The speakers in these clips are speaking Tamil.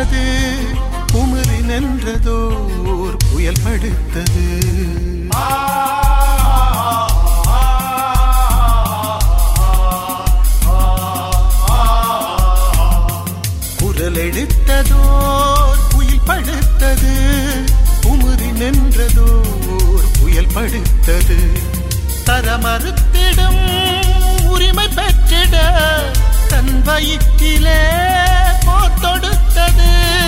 படுத்தது குமரி நின்றதோர் புயல் படுத்தது குரல் எடுத்ததோர் புயல் படுத்தது குமரி நின்றதோர் புயல் படுத்தது தர மறுத்திடும் உரிமை பெற்றிட தன் வயிற்றிலே போர் தொடுத்தது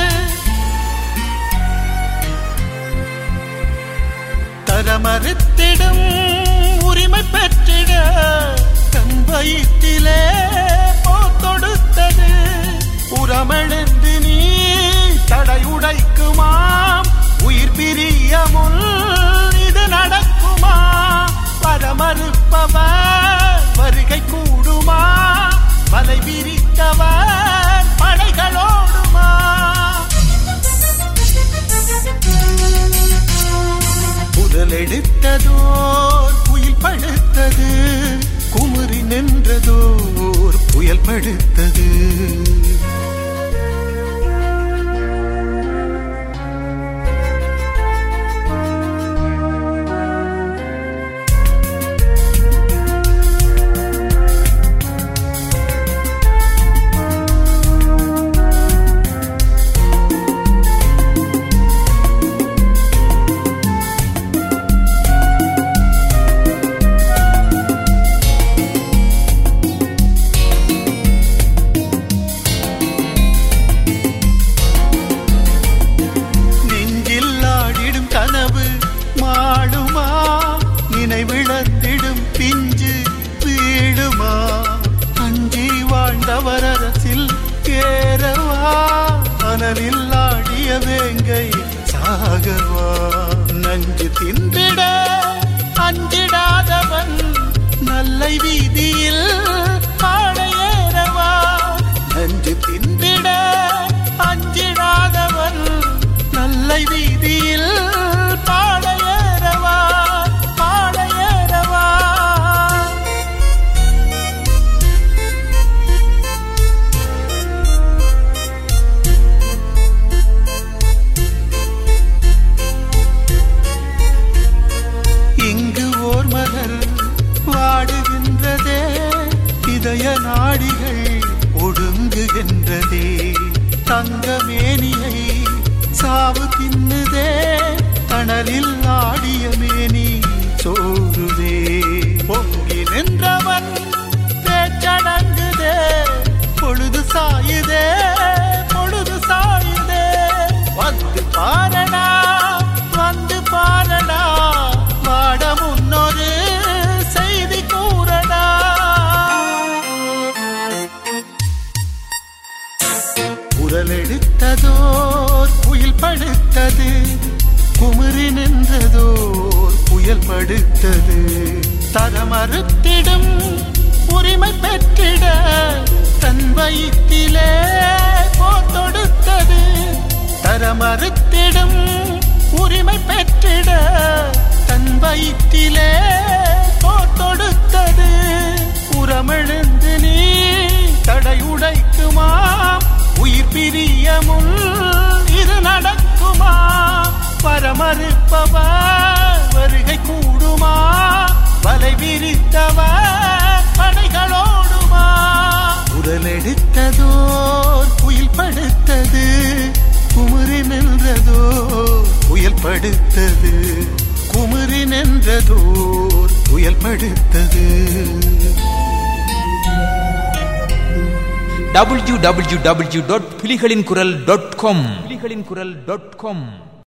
தர மறுத்திடும் உரிமை பெற்றிட தன் வயிற்றிலே போர் தொடுத்தது உரமெழுந்து நீ தடை உடைக்குமாம் உயிர் பிரியமுள் இது நடக்குமா பரமறுப்பவர் வருகை கூடுமா வலை விரித்தவர் படைகளோடுமா புதல் எடுத்ததோர் புயல் படுத்தது குமரி நின்றதோர் புயல் படுத்தது நெஞ்சில் ஆடிடும் கனவு மாடுமா நினைவிழந்திடும் பிஞ்சு வீடுமா அஞ்சி வாழ்ந்தவர் அரசில் ஏறவா அனலில் ஆடிய வேங்கை சாகவா நஞ்சு தின்றிட அஞ்சிடாதவன் நல்லை வீதியில் ஆடையேறவா நஞ்சு தின்றிட அஞ்சிடாதவன் நல்லை வீதியில் பாடையேறவா பாடையேறவா இங்கு ஓர் மலர் வாடுகின்றதே இதய நாடிகள் ஒடுங்குகின்றதே தங்கமேனியை சாவு தின்னுதே தணலில் ஆடிய மேனி சோறுதே பொங்கி நின்றவன் பேச்சடங்குதே பொழுது சாயுதே பொழுது சாயுதே வந்து பாரடா வந்து பாரடா வாட முன்னொரு செய்தி கூறடா குரல் எடுத்ததோர் புயல் படுத்தது குமரி நின்றதோர் புயல் படுத்தது தரமறுத்திடும் உரிமை பெற்றிட தன் வயிற்றிலே போர் தொடுத்தது தரமறுத்திடும் உரிமை பெற்றிட தன் வயிற்றிலே போர் தொடுத்தது உரமெழுந்து நீ தடை உடைக்குமா உயிர் பிரியமுள் இது நடக்குமா பரமறுப்பவர் வருகை கூடுமா வலை விரித்தவர் படைகளோடுமா உடல் எடுத்ததோர் புயல் படுத்தது குமரி நின்றதோர் புயல் படுத்தது குமரி நின்றதோர் புயல் படுத்தது டபிள்யூ டபிள்யூ டபிள்யூ டாட் புலிகளின் குரல் டாட் காம் புலிகளின் குரல் டாட் காம்